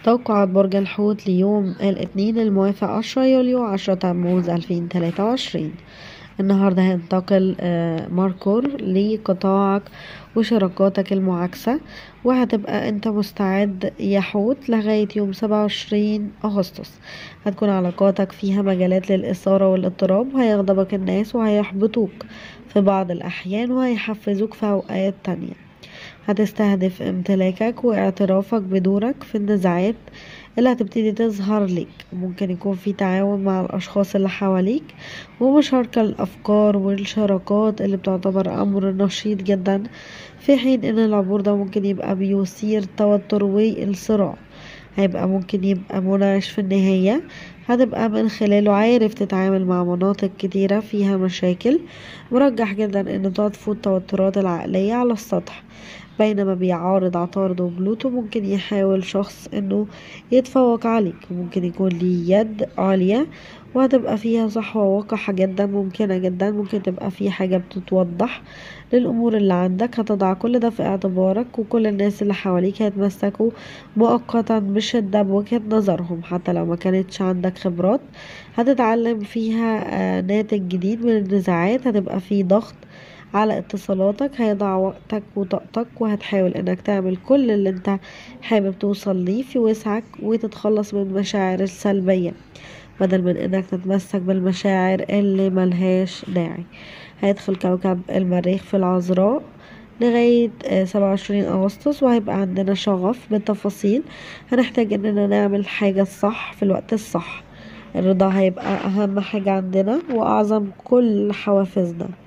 توقعات برج الحوت ليوم الاثنين الموافق 10 يوليو 10 تموز 2023 النهاردة هينتقل آه، ماركور لقطاعك وشراكاتك المعاكسة وهتبقى انت مستعد يا حوت لغاية يوم 27 أغسطس هتكون علاقاتك فيها مجالات للإثارة والاضطراب وهيغضبك الناس وهيحبطوك في بعض الأحيان وهيحفزوك في أوقات تانية هتستهدف امتلاكك واعترافك بدورك في النزاعات اللي هتبتدي تظهر ليك ممكن يكون في تعاون مع الأشخاص اللي حواليك ومشاركة الأفكار والشراكات اللي بتعتبر أمر نشيط جدا في حين إن العبور ده ممكن يبقى بيثير توتر والصراع هيبقى ممكن يبقى منعش في النهاية هتبقى من خلاله عارف تتعامل مع مناطق كتيرة فيها مشاكل مرجح جدا ان تطفو التوترات العقلية على السطح بينما بيعارض عطارد وبلوتو ممكن يحاول شخص انه يتفوق عليك ممكن يكون ليه يد عالية وهتبقى فيها صحوة وقحة جدا ممكنة جدا ممكن تبقى في حاجة بتتوضح للأمور اللي عندك هتضع كل ده في اعتبارك وكل الناس اللي حواليك هيتمسكوا مؤقتا بشدة بوجهة نظرهم حتى لو ما كانتش عندك خبرات هتتعلم فيها آه، ناتج جديد من النزاعات هتبقى في ضغط على اتصالاتك هيضع وقتك وطاقتك وهتحاول انك تعمل كل اللي انت حابب توصل ليه في وسعك وتتخلص من المشاعر السلبية بدل من انك تتمسك بالمشاعر اللي ملهاش داعي هيدخل كوكب المريخ في العذراء لغاية سبعة وعشرين أغسطس وهيبقى عندنا شغف بالتفاصيل هنحتاج اننا نعمل الحاجة الصح في الوقت الصح الرضا هيبقى أهم حاجة عندنا وأعظم كل حوافزنا